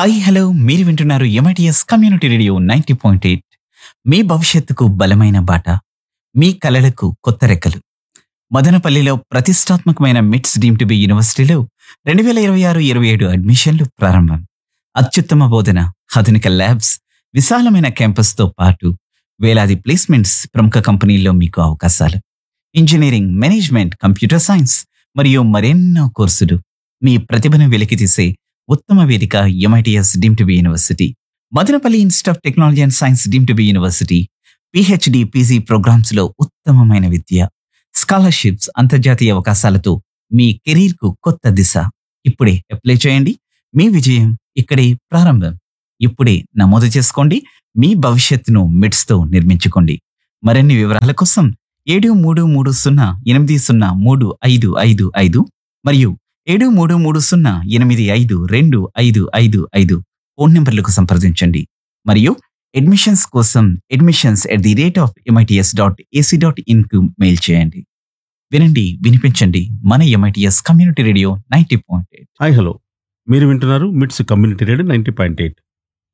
hi hello మీరు వింటున్నారు MITS community radio ninety point eight మీ భవిష్యత్తుకు బలమైన బాట మీ కలలకు కొత్త రెక్కలు మదనపల్లిలో ప్రతిష్టాత్మకమైన మిట్స్ డీమ్ టు బి యూనివర్సిటీలో రెండు వేల ఇరవై ఆరు ఇరవై ఏడు అడ్మిషన్లు ప్రారంభం అత్యుత్తమ బోధన ఆధునిక ల్యాబ్స్ విశాలమైన క్యాంపస్తో పాటు వేలాది ప్లేస్మెంట్స్ ప్రముఖ కంపెనీల్లో మీకు అవకాశాలు ఇంజనీరింగ్ మేనేజ్మెంట్ కంప్యూటర్ సైన్స్ మరియు మరెన్నో కోర్సులు మీ ప్రతిభను వెలికితీసే ఉత్తమ వేదిక MITS deem to be university Madanapalle institute of technology and science deem to be university PhD PG programmes లో ఉత్తమమైన విద్య స్కాలర్షిప్స్ అంతర్జాతీయ అవకాశాలతో మీ కెరీర్ కు కొత్త దిశ ఇప్పుడే అప్లై చేయండి మీ విజయం ఇక్కడే ప్రారంభం ఇప్పుడే నమోదు చేసుకోండి మీ భవిష్యత్తును మిడ్స్ తో నిర్మించుకోండి మరిన్ని వివరాల కోసం ఏడు మూడు మూడు సున్నా ఎనిమిది సున్నా మూడు ఐదు ఐదు ఐదు మరియు ఏడు మూడు మూడు సున్నా ఎనిమిది ఐదు రెండు ఐదు ఐదు ఐదు ఫోన్ నెంబర్లకు సంప్రదించండి మరియు అడ్మిషన్స్ కోసం admissions at the rate of MITS dot AC dot ఇన్కు మెయిల్ చేయండి వినండి వినిపించండి మన MITS community radio ninety point eight hi hello మీరు వింటున్నారు MITS community radio ninety point eight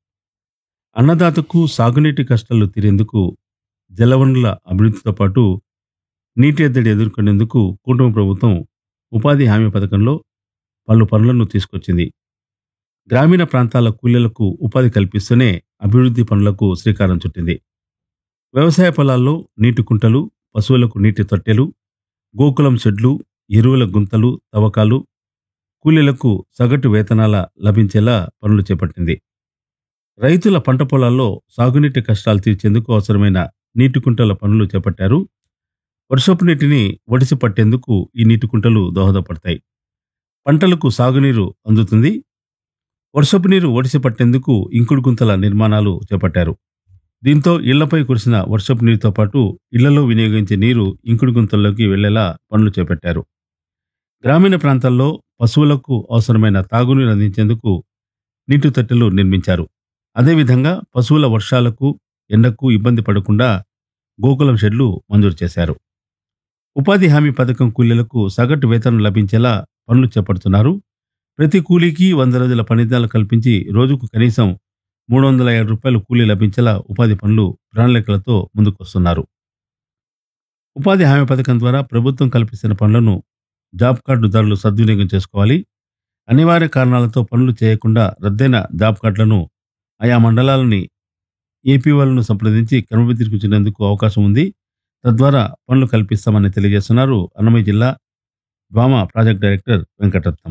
అన్నదాతకు సాగునీటి కష్టాలు తీరేందుకు జలవనరుల అభివృద్ధితో పాటు నీటి ఎద్దడి ఎదుర్కొనేందుకు కుటుంబ ప్రభుత్వం ఉపాధి హామీ పథకంలో పలు పనులను తీసుకొచ్చింది గ్రామీణ ప్రాంతాల కూలీలకు ఉపాధి కల్పిస్తూనే అభివృద్ధి పనులకు శ్రీకారం చుట్టింది వ్యవసాయ పొలాల్లో నీటి కుంటలు పశువులకు నీటి తొట్టెలు గోకులం షెడ్లు ఎరువుల గుంతలు తవ్వకాలు కూలీలకు సగటు వేతనాల లభించేలా పనులు చేపట్టింది రైతుల పంట పొలాల్లో సాగునీటి కష్టాలు తీర్చేందుకు అవసరమైన నీటి కుంటల పనులు చేపట్టారు వర్షపు నీటిని ఒడిసి పట్టేందుకు ఈ నీటి కుంటలు దోహదపడతాయి పంటలకు సాగునీరు అందుతుంది వర్షపు నీరు ఒడిసి పట్టేందుకు ఇంకుడు గుంతల నిర్మాణాలు చేపట్టారు దీంతో ఇళ్లపై కురిసిన వర్షపు నీరుతో పాటు ఇళ్లలో వినియోగించే నీరు ఇంకుడు గుంతల్లోకి వెళ్లేలా పనులు చేపట్టారు గ్రామీణ ప్రాంతాల్లో పశువులకు అవసరమైన తాగునీరు అందించేందుకు నీటి తట్టెలు నిర్మించారు అదేవిధంగా పశువుల వర్షాలకు ఎండకు ఇబ్బంది పడకుండా గోకులం షెడ్లు మంజూరు చేశారు ఉపాధి హామీ పథకం కూలీలకు సగటు వేతనం లభించేలా పనులు చేపడుతున్నారు ప్రతి కూలీకి వంద రోజుల పనిదినాలు కల్పించి రోజుకు కనీసం మూడు వందల ఏడు రూపాయలు కూలీ లభించేలా ఉపాధి పనులు ప్రణాళికలతో ముందుకొస్తున్నారు ఉపాధి హామీ పథకం ద్వారా ప్రభుత్వం కల్పిస్తున్న పనులను జాబ్ కార్డుదారులు సద్వినియోగం చేసుకోవాలి అనివార్య కారణాలతో పనులు చేయకుండా రద్దయిన జాబ్ కార్డులను ఆయా మండలాలని ఏపీ వాళ్ళను సంప్రదించి క్రమబద్ధీకరించేందుకు అవకాశం ఉంది తద్వారా పనులు కల్పిస్తామని తెలియజేస్తున్నారు అన్నమయ్య జిల్లా డ్వామా ప్రాజెక్ట్ డైరెక్టర్ వెంకటరత్నం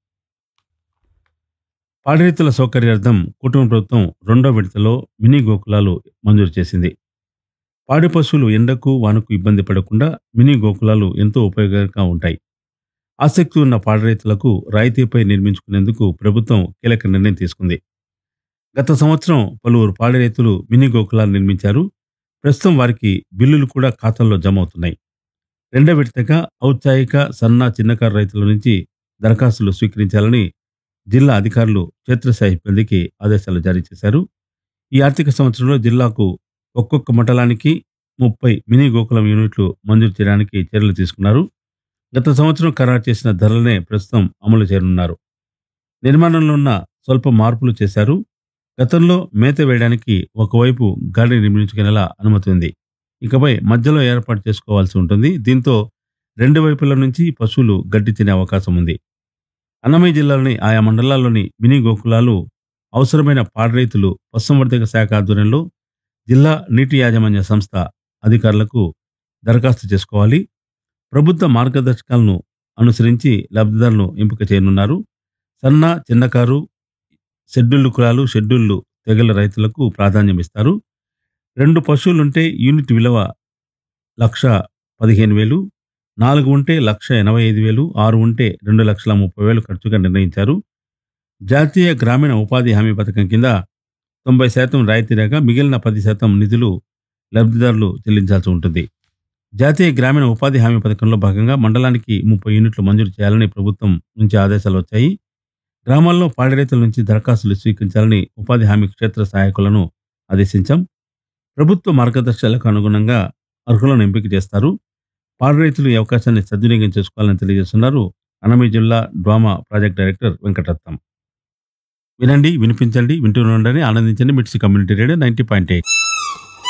పాడిరైతుల సౌకర్యార్థం కుటుంబ ప్రభుత్వం రెండో విడతలో మినీ గోకులాలు మంజూరు చేసింది పాడి పశువులు ఎండకు వానకు ఇబ్బంది పడకుండా మినీ గోకులాలు ఎంతో ఉపయోగకరంగా ఉంటాయి ఆసక్తి ఉన్న పాడి రైతులకు రాయితీపై నిర్మించుకునేందుకు ప్రభుత్వం కీలక నిర్ణయం తీసుకుంది గత సంవత్సరం పలువురు పాడి రైతులు మినీ గోకులాలు నిర్మించారు ప్రస్తుతం వారికి బిల్లులు కూడా ఖాతాల్లో జమ అవుతున్నాయి రెండో విడతగా ఔత్సాహిక సన్న చిన్నకారు రైతుల నుంచి దరఖాస్తులు స్వీకరించాలని జిల్లా అధికారులు క్షేత్రస్థాయి సిబ్బందికి ఆదేశాలు జారీ చేశారు ఈ ఆర్థిక సంవత్సరంలో జిల్లాకు ఒక్కొక్క మండలానికి ముప్పై మినీ గోకులం యూనిట్లు మంజూరు చేయడానికి చర్యలు తీసుకున్నారు గత సంవత్సరం ఖరారు చేసిన ధరలనే ప్రస్తుతం అమలు చేయనున్నారు నిర్మాణంలో ఉన్న స్వల్ప మార్పులు చేశారు గతంలో మేత వేయడానికి ఒకవైపు గాడి నిర్మించుకునేలా అనుమతి ఉంది ఇకపై మధ్యలో ఏర్పాటు చేసుకోవాల్సి ఉంటుంది దీంతో రెండు వైపుల నుంచి పశువులు గడ్డి తినే అవకాశం ఉంది అన్నమయ్య జిల్లాలోని ఆయా మండలాల్లోని మినీ గోకులాలు అవసరమైన పాడి రైతులు పశుసంవర్ధక శాఖ ఆధ్వర్యంలో జిల్లా నీటి యాజమాన్య సంస్థ అధికారులకు దరఖాస్తు చేసుకోవాలి ప్రభుత్వ మార్గదర్శకాలను అనుసరించి లబ్ధిదారులను ఎంపిక చేయనున్నారు సన్న చిన్నకారు షెడ్యూల్డ్ కులాలు షెడ్యూల్డ్ తెగల రైతులకు ప్రాధాన్యం ఇస్తారు రెండు పశువులుంటే యూనిట్ విలువ లక్ష పదిహేను వేలు నాలుగు ఉంటే లక్ష ఎనభై ఐదు వేలు ఆరు ఉంటే రెండు లక్షల ముప్పై వేలు ఖర్చుగా నిర్ణయించారు జాతీయ గ్రామీణ ఉపాధి హామీ పథకం కింద తొంభై శాతం రాయితీ రాగా మిగిలిన పది శాతం నిధులు లబ్ధిదారులు చెల్లించాల్సి ఉంటుంది జాతీయ గ్రామీణ ఉపాధి హామీ పథకంలో భాగంగా మండలానికి ముప్పై యూనిట్లు మంజూరు చేయాలని ప్రభుత్వం నుంచి ఆదేశాలు వచ్చాయి గ్రామాల్లో పాడి రైతుల నుంచి దరఖాస్తులు స్వీకరించాలని ఉపాధి హామీ క్షేత్ర సహాయకులను ఆదేశించాం ప్రభుత్వ మార్గదర్శకాలకు అనుగుణంగా అర్హులను ఎంపిక చేస్తారు పాడి రైతులు ఈ అవకాశాన్ని సద్వినియోగం చేసుకోవాలని తెలియజేస్తున్నారు అన్నమయ్య జిల్లా డ్వామా ప్రాజెక్ట్ డైరెక్టర్ వెంకటరత్నం వినండి వినిపించండి వింటూ ఉండండి ఆనందించండి MITS community radio ninety point eight